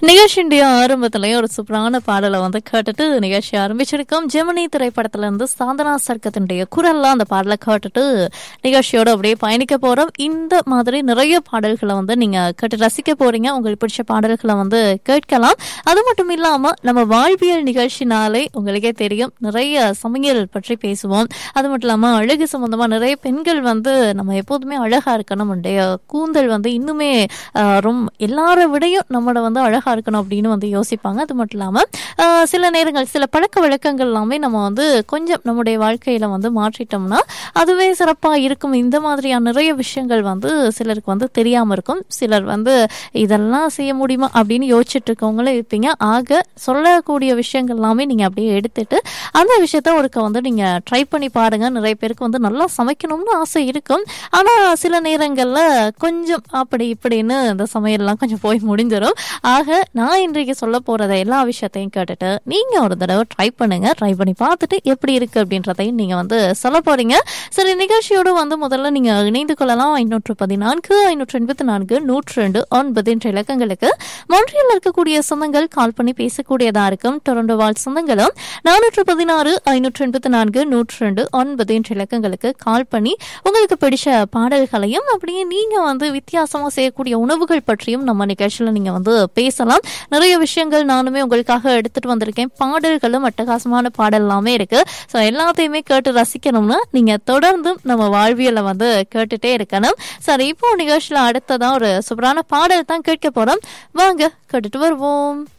நிகழ்ச்சியுடைய ஆரம்பத்திலேயே ஒரு சூப்பரான பாடலை வந்து கேட்டுட்டு நிகழ்ச்சி ஆரம்பிச்சிருக்கோம் ஜெமினி திரைப்படத்துல இருந்து சாந்தனா சர்க்கத்தினுடைய குரல்லாம் அந்த பாடலை கேட்டுட்டு நிகழ்ச்சியோட அப்படியே பயணிக்க போறோம் இந்த மாதிரி நிறைய பாடல்களை வந்து நீங்க கேட்டு ரசிக்க போறீங்க உங்களுக்கு பிடிச்ச பாடல்களை வந்து கேட்கலாம் அது மட்டும் இல்லாம நம்ம வாழ்வியல் நிகழ்ச்சினாலே உங்களுக்கே தெரியும் நிறைய சமையல் பற்றி பேசுவோம் அது மட்டும் இல்லாம அழகு சம்பந்தமா நிறைய பெண்கள் வந்து நம்ம எப்போதுமே அழகா இருக்கணும் நம்முடைய கூந்தல் வந்து இன்னுமே ஆஹ், ரொம்ப எல்லாரை விடையும் நம்மளோட வந்து அழகா இருக்கணும் அப்படின்னு வந்து யோசிப்பாங்க அது மட்டும் இல்லாம ஆஹ், சில நேரங்கள் சில பழக்க வழக்கங்கள் எல்லாமே நம்ம வந்து கொஞ்சம் நம்முடைய வாழ்க்கையில வந்து மாற்றிட்டோம்னா அதுவே சிறப்பா இருக்கும் இந்த மாதிரியான நிறைய விஷயங்கள் வந்து சிலருக்கு வந்து தெரியாம இருக்கும் சிலர் வந்து இதெல்லாம் செய்ய முடியுமா அப்படின்னு யோசிச்சுட்டு இருக்கவங்களும் இருப்பீங்க ஆக சொல்லக்கூடிய விஷயங்கள் எல்லாமே நீங்க அப்படியே எடுத்துட்டு அந்த விஷயத்த ஒருக்க வந்து நீங்க ட்ரை பண்ணி பாருங்க நிறைய பேருக்கு வந்து நல்லா சமைக்கணும்னு ஆசை இருக்கும் ஆனா சில நேரங்கள்ல கொஞ்சம் அப்படி இப்படின்னு இந்த சமையல்லாம் கொஞ்சம் போய் முடிஞ்சிடும் ஆக நான் இன்றைக்கு சொல்ல போறத எல்லா விஷயத்தையும் கேட்டுட்டு நீங்க ஒரு தடவை ட்ரை பண்ணுங்க ட்ரை பண்ணி பார்த்துட்டு எப்படி இருக்கு அப்படின்றதையும் நீங்க வந்து சொல்ல போறீங்க சரி நிகழ்ச்சியோடு வந்து முதல்ல நீங்க இணைந்து கொள்ளலாம் ஐநூற்று பதினான்கு ஐநூற்று எண்பத்தி நான்கு நூற்று ரெண்டு ஒன்பது என்ற இலக்கங்களுக்கு மொன்றியில் இருக்கக்கூடிய சொந்தங்கள் கால் பண்ணி பேசக்கூடியதா இருக்கும் டொரண்டோ வாழ் சொந்தங்களும் நானூற்று பதினாறு ஐநூற்று எண்பத்தி நான்கு நூற்று ரெண்டு ஒன்பது என்ற இலக்கங்களுக்கு கால் பண்ணி உங்களுக்கு பிடிச்ச பாடல்களையும் அப்படியே நீங்க வந்து வித்தியாசமா செய்யக்கூடிய உணவுகள் பற்றியும் நம்ம நிகழ்ச்சியில நீங்க வந்து பேசலாம் நிறைய விஷயங்கள் நானுமே உங்களுக்காக எடுத்துட்டு வந்திருக்கேன் பாடல்களும் அட்டகாசமான பாடல் எல்லாமே இருக்கு ஸோ எல்லாத்தையுமே கேட்டு ரசிக்கணும்னா நீங்க தொடர்ந்தும் நம்ம வாழ்வியலை வந்து கேட்டுட்டே இருக்கணும் சரி இப்போ நிகழ்ச்சியில அடுத்ததான் ஒரு சூப்பரான பாடல் தான் கேட்க போறோம் வாங்க கேட்டுட்டு வருவோம்